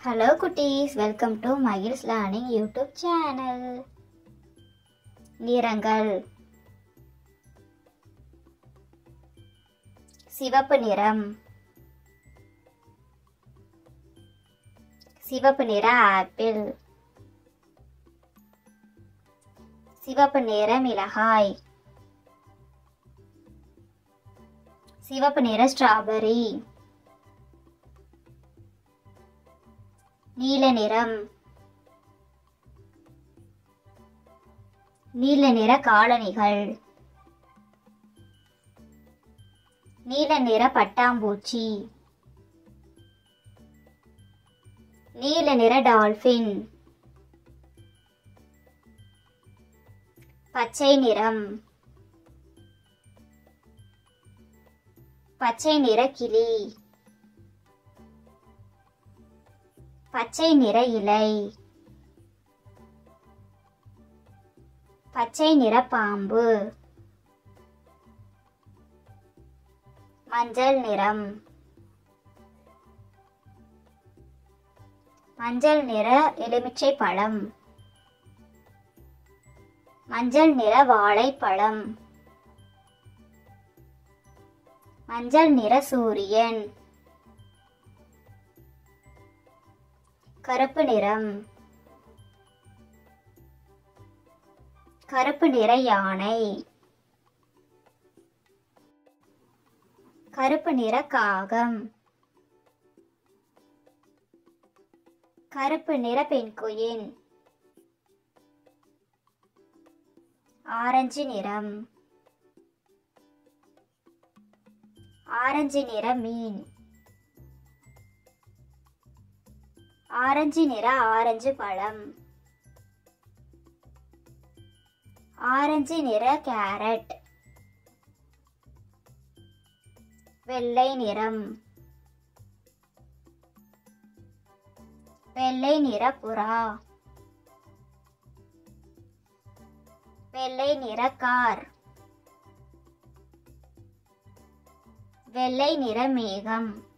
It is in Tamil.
ஹலோ குட்டீஸ் welcome to Magizh's learning YouTube channel நிறங்கள் சிவப்பு நிறம் சிவப்பு நிற ஆப்பிள் சிவப்பு நிற மிளகாய் சிவப்பு நிற ஸ்ட்ராபெரி நீல நிறம் நீல நிற காலணிகள் நீல நிற பட்டாம்பூச்சி நீல நிற டால்பின் பச்சை நிறம் பச்சை நிற கிளி பச்சை நிற இலை பச்சை நிற பாம்பு மஞ்சள் நிறம் மஞ்சள் நிற எலுமிச்சை பழம் மஞ்சள் நிற வாழைப்பழம் மஞ்சள் நிற சூரியன் கருப்பு நிறம் கருப்பு நிற யானை கருப்பு நிற காகம் கருப்பு நிற பெண்குயின் ஆரஞ்சு நிறம் ஆரஞ்சு நிற மீன் ஆரஞ்சு நிற ஆரஞ்சு பழம் ஆரஞ்சு நிற கேரட் வெள்ளை நிறம் வெள்ளை நிற புறா வெள்ளை நிற கார் வெள்ளை நிற மேகம்